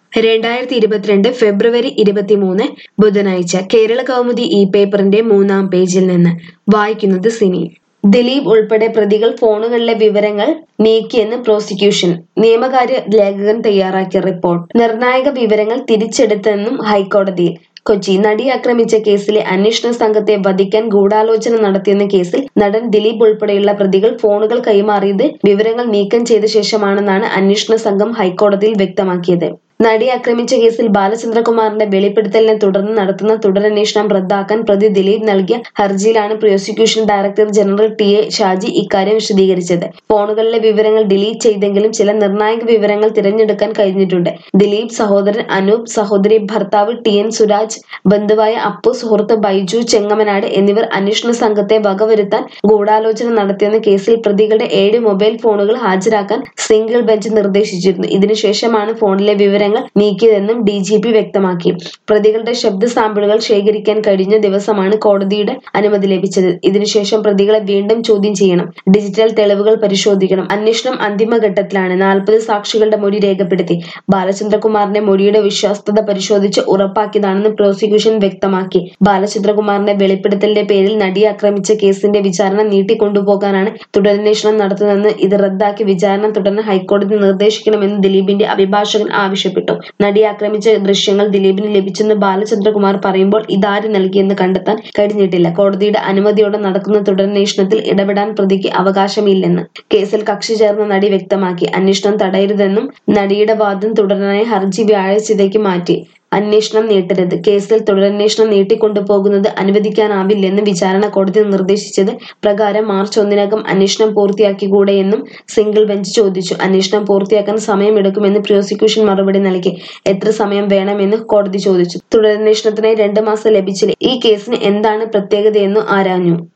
രണ്ടായിരത്തി ഇരുപത്തിരണ്ട് ഫെബ്രുവരി ഇരുപത്തിമൂന്ന് ബുധനാഴ്ച കേരള കൗമുദി ഈ പേപ്പറിന്റെ മൂന്നാം പേജിൽ നിന്ന് വായിക്കുന്നത് സിനി ദിലീപ് ഉൾപ്പെടെ പ്രതികൾ ഫോണുകളിലെ വിവരങ്ങൾ നീക്കിയെന്ന് പ്രോസിക്യൂഷൻ നിയമകാര്യ ലേഖകൻ തയ്യാറാക്കിയ റിപ്പോർട്ട് നിർണായക വിവരങ്ങൾ തിരിച്ചെടുത്തെന്നും ഹൈക്കോടതിയിൽ കൊച്ചി നടി ആക്രമിച്ച കേസിലെ അന്വേഷണ സംഘത്തെ വധിക്കാൻ ഗൂഢാലോചന നടത്തിയെന്ന കേസിൽ നടൻ ദിലീപ് ഉൾപ്പെടെയുള്ള പ്രതികൾ ഫോണുകൾ കൈമാറിയത് വിവരങ്ങൾ നീക്കം ചെയ്ത ശേഷമാണെന്നാണ് അന്വേഷണ സംഘം ഹൈക്കോടതിയിൽ വ്യക്തമാക്കിയത് നടി ആക്രമിച്ച കേസിൽ ബാലചന്ദ്രകുമാറിന്റെ വെളിപ്പെടുത്തലിനെ തുടർന്ന് നടത്തുന്ന തുടരന്വേഷണം റദ്ദാക്കാൻ പ്രതി ദിലീപ് നൽകിയ ഹർജിയിലാണ് prosecution director general T A Shaji ഇക്കാര്യം വിശദീകരിച്ചത് ഫോണുകളിലെ വിവരങ്ങൾ ഡിലീറ്റ് ചെയ്തെങ്കിലും ചില നിർണായക വിവരങ്ങൾ തിരഞ്ഞെടുക്കാൻ കഴിഞ്ഞിട്ടുണ്ട് ദിലീപ് സഹോദരൻ അനൂപ് സഹോദരി ഭർത്താവ് ടി എൻ സുരാജ് ബന്ധുവായ അപ്പു സുഹൃത്ത് ബൈജു ചെങ്ങമനാട് എന്നിവർ അന്വേഷണ സംഘത്തെ വകവരുത്താൻ ഗൂഢാലോചന നടത്തിയെന്ന കേസിൽ പ്രതികളുടെ ഏഴ് മൊബൈൽ ഫോണുകൾ ഹാജരാക്കാൻ സിംഗിൾ ബെഞ്ച് നിർദ്ദേശിച്ചിരുന്നു ഇതിനുശേഷമാണ് ഫോണിലെ വിവരങ്ങൾ നീക്കിയതെന്നും ഡി ജി പി വ്യക്തമാക്കി പ്രതികളുടെ ശബ്ദ സാമ്പിളുകൾ ശേഖരിക്കാൻ കഴിഞ്ഞ ദിവസമാണ് കോടതിയുടെ അനുമതി ലഭിച്ചത് ഇതിനുശേഷം പ്രതികളെ വീണ്ടും ചോദ്യം ചെയ്യണം ഡിജിറ്റൽ തെളിവുകൾ പരിശോധിക്കണം അന്വേഷണം അന്തിമഘട്ടത്തിലാണ് നാൽപ്പത് സാക്ഷികളുടെ മൊഴി രേഖപ്പെടുത്തി ബാലചന്ദ്രകുമാറിന്റെ മൊഴിയുടെ വിശ്വാസ്യത പരിശോധിച്ച് ഉറപ്പാക്കിയതാണെന്ന് പ്രോസിക്യൂഷൻ വ്യക്തമാക്കി ബാലചന്ദ്രകുമാറിന്റെ വെളിപ്പെടുത്തലിന്റെ പേരിൽ നടിയെ ആക്രമിച്ച കേസിന്റെ വിചാരണ നീട്ടിക്കൊണ്ടുപോകാനാണ് തുടരന്വേഷണം നടത്തുന്നതെന്ന് ഇത് റദ്ദാക്കി വിചാരണ തുടരാൻ ഹൈക്കോടതി നിർദ്ദേശിക്കണമെന്ന് ദിലീപിന്റെ അഭിഭാഷകൻ ആവശ്യപ്പെട്ടു നടിയെ ആക്രമിച്ച ദൃശ്യങ്ങൾ ദിലീപിന് ലഭിച്ചെന്ന് ബാലചന്ദ്രകുമാർ പറയുമ്പോൾ ഇതാര് നൽകിയെന്ന് കണ്ടെത്താൻ കഴിഞ്ഞിട്ടില്ല കോടതിയുടെ അനുമതിയോടെ നടക്കുന്ന തുടരന്വേഷണത്തിൽ ഇടപെടാൻ പ്രതിക്ക് അവകാശമില്ലെന്ന് കേസിൽ കക്ഷി ചേർന്ന നടി വ്യക്തമാക്കി അന്വേഷണം തടയരുതെന്നും നടിയുടെ വാദം തുടരാനായി ഹർജി വ്യാഴാഴ്ചത്തേക്ക് മാറ്റി അന്വേഷണം നീട്ടരുത് കേസിൽ തുടരന്വേഷണം നീട്ടിക്കൊണ്ടുപോകുന്നത് അനുവദിക്കാനാവില്ലെന്ന് വിചാരണ കോടതി നിർദ്ദേശിച്ചത് പ്രകാരം മാർച്ച് ഒന്നിനകം അന്വേഷണം പൂർത്തിയാക്കിക്കൂടെയെന്നും സിംഗിൾ ബെഞ്ച് ചോദിച്ചു അന്വേഷണം പൂർത്തിയാക്കാൻ സമയമെടുക്കുമെന്ന് പ്രോസിക്യൂഷൻ മറുപടി നൽകി എത്ര സമയം വേണമെന്ന് കോടതി ചോദിച്ചു തുടരന്വേഷണത്തിനായി രണ്ട് മാസം ലഭിച്ചില്ല ഈ കേസിന് എന്താണ് പ്രത്യേകതയെന്ന് ആരാഞ്ഞു